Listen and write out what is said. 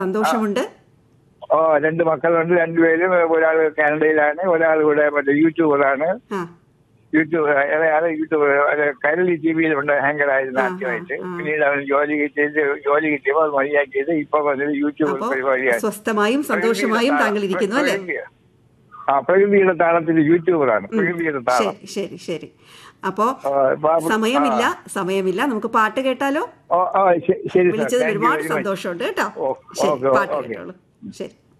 സന്തോഷമുണ്ട് ഓ രണ്ട് മക്കളുണ്ട് രണ്ടുപേരും ഒരാൾ കാനഡയിലാണ് ഒരാൾ ഇവിടെ മറ്റേ യൂട്യൂബറാണ് ആ യൂട്യൂബ് അയാൾ യൂട്യൂബ് അത് കരളി ടി വിയിലുണ്ട് ഹാങ്കറായിരുന്നു ആ, ആദ്യമായിട്ട് ആ. പിന്നീട് അവൻ ജോലി ചെയ്ത് ജോലി കിട്ടിയപ്പോൾ അത് മതിയാക്കിയത് ഇപ്പൊ വന്നത് യൂട്യൂബ് അപ്പോ പരിപാടിയാണ് സ്വസ്ഥമായും സന്തോഷമായും താങ്കൾ ഇരിക്കുന്നു അല്ലേ പ്രകൃതി- ആ പ്രകൃതിയുടെ താളത്തിൽ യൂട്യൂബറാണ് പ്രകൃതിയുടെ താളം ശരി ശരി ശരി അപ്പോ ആ, ബാബു- സമയമില്ല സമയമില്ല നമുക്ക് പാട്ട് കേട്ടാലോ ഓ ഓ ശരി ശരി സാർ വിളിച്ചതിൽ താങ്ക് യു ഒരുപാട് വെരി മച്ച് സന്തോഷമുണ്ട് കേട്ടോ ഓ, ശരി ഓക്കെ, പാട്ട് ഓക്കെ. കേട്ടോളൂ ശരി